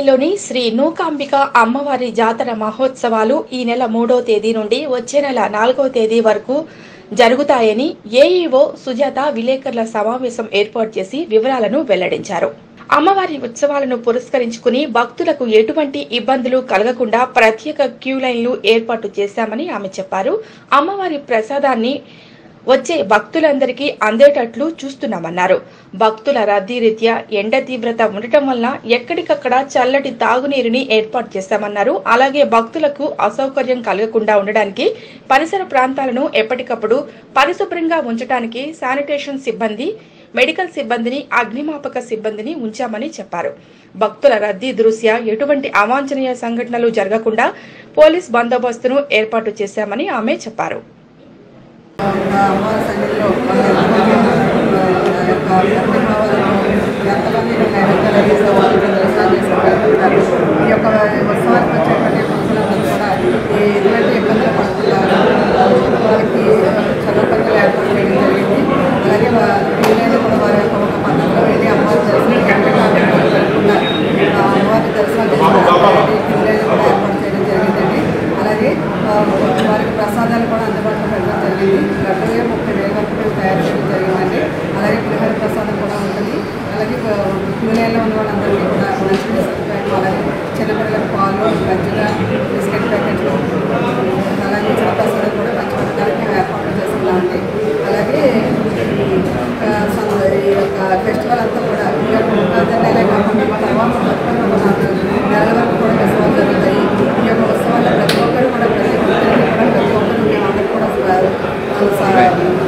ఏఈఏలోని శ్రీ నూకాంబిక అమ్మవారి జాతర మహోత్సవాలు ఈ నెల మూడో తేదీ నుండి వచ్చే నెల నాలుగో తేదీ వరకు జరుగుతాయని ఏఈఓ సుజాత విలేకరుల సమావేశం ఏర్పాటు చేసి వివరాలను వెల్లడించారు అమ్మవారి ఉత్సవాలను పురస్కరించుకుని భక్తులకు ఎటువంటి ఇబ్బందులు కలగకుండా ప్రత్యేక క్యూ లైన్లు ఏర్పాటు చేశామని ఆమె చెప్పారు అమ్మవారి ప్రసాదాన్ని వచ్చే భక్తులందరికీ అందేటట్లు చూస్తున్నామన్నారు భక్తుల రద్దీ రీత్యా ఎండ తీవ్రత ఉండటం వల్ల ఎక్కడికక్కడ చల్లటి తాగునీరుని ఏర్పాటు చేశామన్నారు అలాగే భక్తులకు అసౌకర్యం కలగకుండా ఉండడానికి పరిసర ప్రాంతాలను ఎప్పటికప్పుడు పరిశుభ్రంగా ఉంచడానికి శానిటేషన్ సిబ్బంది మెడికల్ సిబ్బందిని అగ్నిమాపక సిబ్బందిని ఉంచామని చెప్పారు భక్తుల రద్దీ దృష్ట్యా ఎటువంటి అవాంఛనీయ సంఘటనలు జరగకుండా పోలీస్ బందోబస్తును ఏర్పాటు చేశామని ఆమె చెప్పారు అమ్మవారి సన్నిధిలో ఎంతమంది నైవేద్యాలు సవాళ్ళు దర్శనాలు చేసుకుంటారు ఈ యొక్క ఉత్సవానికి వచ్చేటువంటి భక్తులందరూ కూడా ఎటువంటి ఇబ్బందులు పడుతున్నారు వాళ్ళకి చదువుపక్కల ఏర్పాటు చేయడం జరిగింది అలాగే వీలైన కూడా వారి యొక్క ఒక పద్ధతిలో వెళ్ళి అమ్మవారి దర్శనం జరగకుండా అమ్మవారి దర్శనం చేసుకోవడానికి వీలైన కూడా ఏర్పాటు చేయడం జరిగిందండి అలాగే ఆ, వారికి ప్రసాదాలు కూడా అందుబాటులో పెట్టడం జరిగింది లడ్డూయే ముప్పై వేల వరకు మేము తయారు చేయడం జరిగిందండి అలాగే పులిహోర ప్రసాదం కూడా ఉంటుంది అలాగే క్యూలైన్లో ఉన్న వాళ్ళందరికీ కూడా మంచి సదుపాయం అలాగే చిన్నపిల్లలకు పాలు గజ్జల బిస్కెట్ ప్యాకెట్లు అలాగే చిన్న ప్రసాదం కూడా పంచిపెట్టడానికి మేము ఏర్పాట్లు చేస్తున్నామండి అలాగే ఆ, సం- ఈ యొక్క ఫెస్టివల్ అంతా కూడా ఈ యొక్క ఉగాది నెల కాకుండా తర్వాత బతుకమ్మ కూడా నెలల వరకు కూడా ఉత్సవాలు జరుగుతాయి ఈ యొక్క ఉత్సవాల్లో ప్రతి ఒక్కరు కూడా ప్రతి ఒక్కరికి కూడా ప్రతి ఒక్కరు మేమందరూ కూడా స- స-